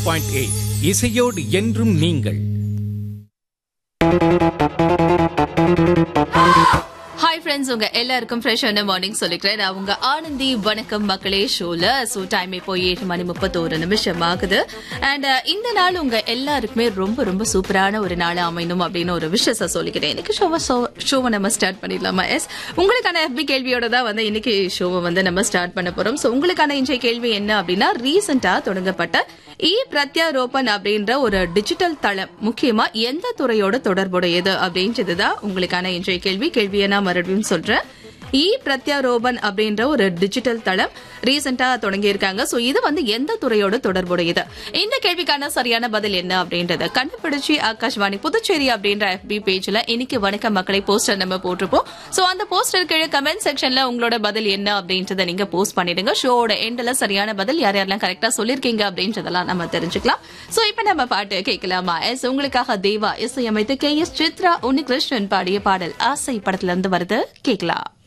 point eight இசையோடு என்றும் நீங்கள் ஹாய் ஃப்ரெண்ட்ஸ் உங்க எல்லாருக்கும் ஃப்ரெஷ்ஷான மார்னிங் சொல்லிக்கிறேன் நான் உங்க ஆனந்தி வணக்கம் மக்களே ஷோல ஸோ டைம் இப்போ ஏழு மணி முப்பத்தோரு நிமிஷம் ஆகுது அண்ட் இந்த நாள் உங்க எல்லாருக்குமே ரொம்ப ரொம்ப சூப்பரான ஒரு நாள் அமையணும் அப்படின்னு ஒரு விஷயத்தை சொல்லிக்கிறேன் இன்னைக்கு ஷோவை ஷோவை நம்ம ஸ்டார்ட் பண்ணிடலாமா எஸ் உங்களுக்கான FB கேள்வியோட தான் வந்து இன்னைக்கு ஷோவை வந்து நம்ம ஸ்டார்ட் பண்ண போறோம் ஸோ உங்களுக்கான இன்றைய கேள்வி என்ன அப்படின்னா ரீசெண்டா தொடங்கப்பட்ட இ பிரத்யாரோபன் அப்படின்ற ஒரு டிஜிட்டல் தளம் முக்கியமா எந்த துறையோட தொடர்புடையது அப்படின்றதுதான் உங்களுக்கான இன்றைய கேள்வி கேள்வியை நான் மறுபடியும் சொல்றேன் இ பிரத்யாரோபன் அப்படின்ற ஒரு டிஜிட்டல் தளம் ரீசெண்டா தொடங்கி இருக்காங்க சோ இது வந்து எந்த துறையோட தொடர்புடையது இந்த கேள்விக்கான சரியான பதில் என்ன அப்படின்றத கண்டுபிடிச்சு ஆகாஷ்வாணி புதுச்சேரி அப்படின்ற FB பேஜ்ல இன்னைக்கு வணக்கம் மக்களை போஸ்டர் நம்ம போட்டிருப்போம் சோ அந்த போஸ்டர் கீழே கமெண்ட் செக்ஷன்ல உங்களோட பதில் என்ன அப்படின்றத நீங்க போஸ்ட் பண்ணிடுங்க ஷோவோட எண்ட்ல சரியான பதில் யார் யாரெல்லாம் கரெக்டா சொல்லிருக்கீங்க அப்படின்றதெல்லாம் நம்ம தெரிஞ்சுக்கலாம் சோ இப்ப நம்ம பாட்டு கேட்கலாமா எஸ் உங்களுக்காக தேவா இசையமைத்து கே எஸ் சித்ரா உன்னிகிருஷ்ணன் பாடிய பாடல் ஆசை படத்துல இருந்து வருது கேட்கலாம்